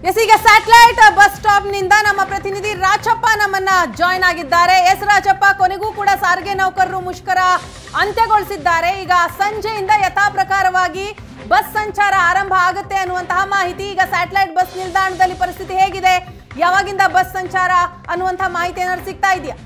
S ಈಗ satellite bus stop ನಿಂದ ನಮ್ಮ ಪ್ರತಿನಿಧಿ ರಾಚಪ್ಪ ನಮ್ಮನ್ನ ಜಾಯ್ನ್ ಆಗಿದ್ದಾರೆ ಎಸ್ ರಾಜಪ್ಪ ಕೊನೆಗೂ ಕೂಡ ಸಾರಿಗೆ ನೌಕರರು ಮುಷ್ಕರ ಅಂತ್ಯಗೊಳಿಸಿದ್ದಾರೆ ಈಗ ಸಂಜೆಯಿಂದ ಯಥಾ ಪ್ರಕಾರವಾಗಿ ಬಸ್ ಸಂಚಾರ ಆರಂಭ ಆಗುತ್ತೆ ಅನ್ನುವಂತಹ ಮಾಹಿತಿ ಈಗ ಸ್ಯಾಟಲೈಟ್ ಬಸ್ ನಿಲ್ದಾಣದಲ್ಲಿ ಪರಿಸ್ಥಿತಿ ಹೇಗಿದೆ ಯಾವಾಗಿಂದ ಬಸ್ ಸಂಚಾರ ಅನ್ನುವಂತಹ ಮಾಹಿತಿ ಏನಾದ್ರು ಸಿಗ್ತಾ ಇದೆಯಾ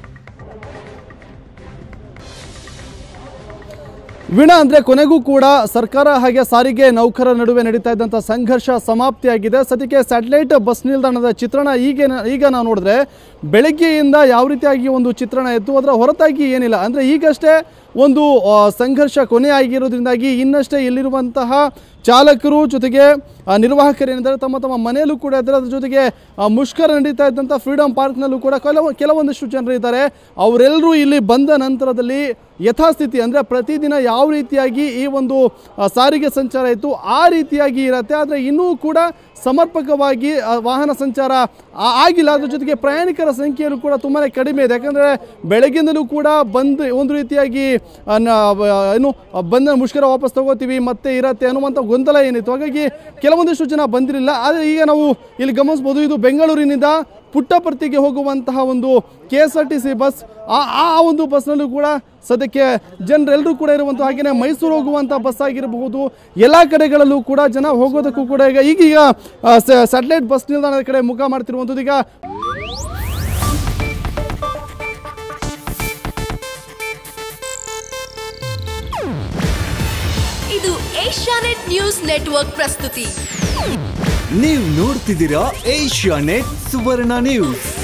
ವೀಣಾ ಅಂದ್ರೆ ಕೊನೆಗೂ ಕೂಡ ಸರ್ಕಾರ ಹಾಗೆ ಸಾರಿಗೆ ನೌಕರರ ನಡುವೆ ನಡೀತಾ ಇದ್ದಂಥ ಸಂಘರ್ಷ ಸಮಾಪ್ತಿಯಾಗಿದೆ ಸದ್ಯಕ್ಕೆ ಸ್ಯಾಟಲೈಟ್ ಬಸ್ ನಿಲ್ದಾಣದ ಚಿತ್ರಣ ಈಗ ಈಗ ನಾವು ನೋಡಿದ್ರೆ ಬೆಳಗ್ಗೆಯಿಂದ ಯಾವ ರೀತಿಯಾಗಿ ಒಂದು ಚಿತ್ರಣ ಇತ್ತು ಅದರ ಹೊರತಾಗಿ ಏನಿಲ್ಲ ಅಂದರೆ ಈಗಷ್ಟೇ ಒಂದು ಆ, ಸಂಘರ್ಷ ಕೊನೆ ಆಗಿರೋದ್ರಿಂದಾಗಿ ಇನ್ನಷ್ಟೇ ಇಲ್ಲಿರುವಂತಹ ಚಾಲಕರು ಜೊತೆಗೆ ಆ, ನಿರ್ವಾಹಕರು ಏನಿದ್ದಾರೆ ತಮ್ಮ ತಮ್ಮ ಮನೆಯಲ್ಲೂ ಕೂಡ ಇದ್ದಾರೆ ಅದ್ರ ಜೊತೆಗೆ ಆ, ಮುಷ್ಕರ ನಡೀತಾ ಇದ್ದಂಥ ಫ್ರೀಡಮ್ ಪಾರ್ಕ್ನಲ್ಲೂ ಕೂಡ ಕೆಲವು ಕೆಲವೊಂದಿಷ್ಟು ಜನರು ಇದ್ದಾರೆ ಅವರೆಲ್ಲರೂ ಇಲ್ಲಿ ಬಂದ ನಂತರದಲ್ಲಿ ಯಥಾಸ್ಥಿತಿ ಅಂದರೆ ಪ್ರತಿದಿನ ಯಾವ ರೀತಿಯಾಗಿ ಈ ಒಂದು ಆ, ಸಾರಿಗೆ ಸಂಚಾರ ಇತ್ತು ಆ ರೀತಿಯಾಗಿ ಇರುತ್ತೆ ಆದರೆ ಇನ್ನೂ ಕೂಡ ಸಮರ್ಪಕವಾಗಿ ಆ, ವಾಹನ ಸಂಚಾರ ಆ- ಆಗಿಲ್ಲ ಅದ್ರ ಜೊತೆಗೆ ಪ್ರಯಾಣಿಕರ ಸಂಖ್ಯೆಯೂ ಕೂಡ ತುಂಬಾ ಕಡಿಮೆ ಇದೆ ಯಾಕಂದರೆ ಬೆಳಗ್ಗಿಂದಲೂ ಕೂಡ ಬಂದು ಒಂದು ರೀತಿಯಾಗಿ ಆ, ನ- ಆ, ಏನು ಆ, ಬಂದ ಮುಷ್ಕರ ವಾಪಸ್ ತಗೋತೀವಿ ಮತ್ತೆ ಇರತ್ತೆ ಅನ್ನುವಂಥ ಗೊಂದಲ ಏನಿತ್ತು ಹಾಗಾಗಿ ಕೆಲವೊಂದಿಷ್ಟು ಜನ ಬಂದಿರಲಿಲ್ಲ ಆದರೆ ಈಗ ನಾವು ಇಲ್ಲಿ ಗಮನಿಸ್ಬೋದು ಇದು ಬೆಂಗಳೂರಿನಿಂದ ಪುಟ್ಟಪರ್ತಿಗೆ ಹೋಗುವಂತಹ ಒಂದು K S R T C bus ಆ ಆ ಒಂದು ಬಸ್ನಲ್ಲೂ ಕೂಡ ಸದ್ಯಕ್ಕೆ ಜನರೆಲ್ಲರೂ ಕೂಡ ಇರುವಂಥ ಹಾಗೆಯೇ ಮೈಸೂರು ಹೋಗುವಂಥ ಬಸ್ ಆಗಿರಬಹುದು ಎಲ್ಲ ಕಡೆಗಳಲ್ಲೂ ಕೂಡ ಜನ ಹೋಗೋದಕ್ಕೂ ಕೂಡ ಈಗ ಈಗೀಗ ಸ್ಯಾಟಲೈಟ್ ಬಸ್ ನಿಲ್ದಾಣದ ಕಡೆ ಮುಖ ಮಾಡ್ತಿರುವಂಥದ್ದು ಈಗ ಇದು ಏಷ್ಯಾನೆಟ್ ನ್ಯೂಸ್ ನೆಟ್ವರ್ಕ್ ಪ್ರಸ್ತುತಿ ನೀವು ನೋಡ್ತಿದ್ದೀರಾ ಏಷ್ಯಾ ನೆಟ್ ಸುವರ್ಣ ನ್ಯೂಸ್